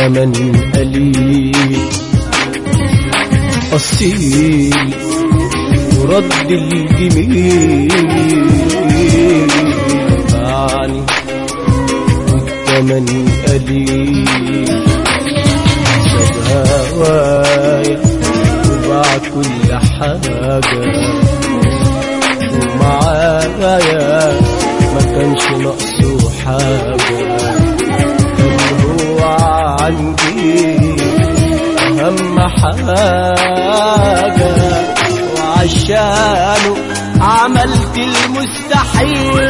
والثمن قليل أصيل ورد الجميل باعني والثمن قليل ساب هوايا وباع كل حاجة ومعايا ما كانش ناقصه حاجة كان هو عندي أهم حاجة وعشانه عملت المستحيل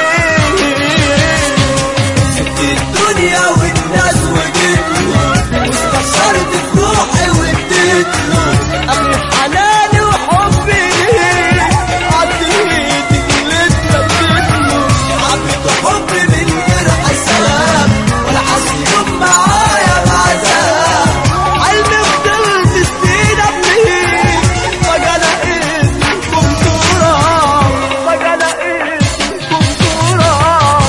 سبت الدنيا والناس وجيت له واستخسرت في روحي واديت له أخي حناني وحبي ليه عديت اللي اتمدت له حبيت حب من غير حساب ولا حاسس يوم معايا بعذاب علمي فضلت سنين أبنيه فجأة لقيتكم تراب فجأة لقيتكم تراب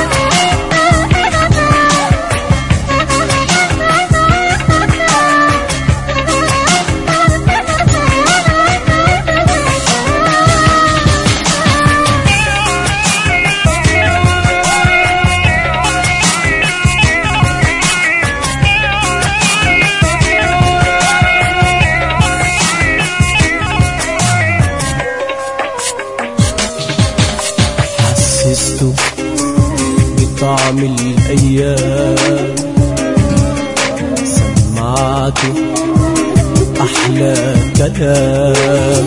حسسته بطعم الأيام سمعته أحلى كلام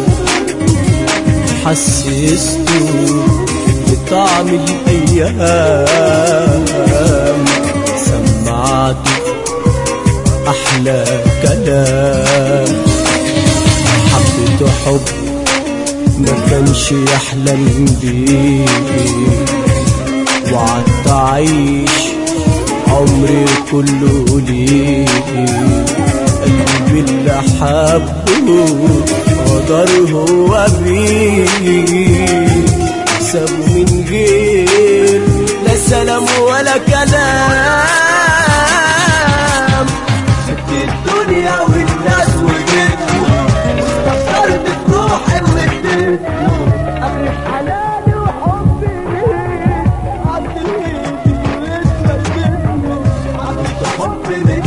حسسته بطعم الأيام سمعته أحلى كلام حبيته حب ما كانش يحلم بيه وعدت أعيش عمري كله ليه قلبي اللي حبه قدر هو بيه سابه من غير لا سلام ولا كلام سبت الدنيا والناس وجيت له واستخسرت في روحي واديت له أخي حلالي وحبي ليه عديت اللي اتمدت له حبيت حب من